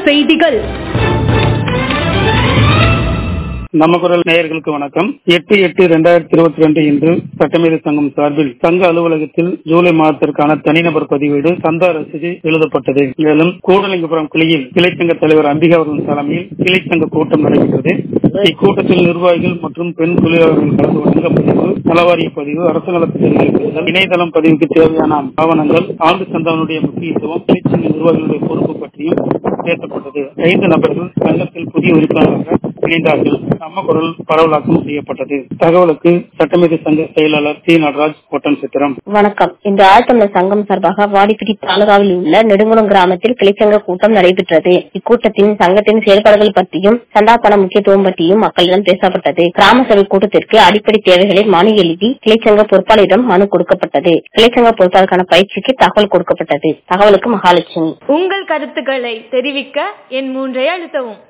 செய்திகள் நம்ம குரல் நேயர்களுக்கு வணக்கம் எட்டு எட்டு இரண்டாயிரத்தி இருபத்தி ரெண்டு இன்று சட்டமேதை சங்கம் சார்பில் சங்க அலுவலகத்தில் ஜூலை மாதத்திற்கான தனிநபர் பதிவேடு சந்தா ரசீது எழுதப்பட்டது மேலும் கூடலிங்கபுரம் கிளையில் கிளைச்சங்க தலைவர் அம்பிகா அவர்கள் தலைமையில் கிளைச்சங்க கூட்டம் நடைபெற்றது இக்கூட்டத்தில் நிர்வாகிகள் மற்றும் பெண் தொழிலாளர்கள் கலந்து கொண்ட பதிவு நலவாரிய பதிவு அரசு நலத்திட்டங்களை பெறுதல் இணையதளம் பதிவுக்கு தேவையான ஆவணங்கள் ஆண்டு சந்தானுடைய முக்கியத்துவம் கிளைச்சங்க நிர்வாகிகளுடைய பொறுப்பு பற்றியும் பேசப்பட்டது ஐந்து நபர்கள் சங்கத்தில் புதிய உறுப்பினராக இணைந்தார்கள் நம்ம குரல் பரவலாக்கம் செய்யப்பட்டது தகவலுக்கு சட்டமேதை சங்க செயலாளர் டி நடராஜ் ஒட்டன் சித்திரம் வணக்கம் இந்த ஆழ்த்தமிழர் சங்கம் சார்பாக வாடிப்பட்டி தாலுகாவில் உள்ள நெடுங்குளம் கிராமத்தில் கிளைச்சங்க கூட்டம் நடைபெற்றது இக்கூட்டத்தின் சங்கத்தின் செயல்பாடுகள் பற்றியும் சந்தாப்பண முக்கியத்துவம் பற்றியும் மக்களிடம் பேசப்பட்டது கிராம சபை கூட்டத்திற்கு அடிப்படை தேவைகளை மனு எழுதி கிளைச்சங்க பொறுப்பாளரிடம் மனு கொடுக்கப்பட்டது கிளைச்சங்க பொறுப்பாளருக்கான பயிற்சிக்கு தகவல் கொடுக்கப்பட்டது தகவலுக்கு மகாலட்சுமி உங்கள் கருத்துக்களை தெரிவிக்க என் மூன்றை அழுத்தவும்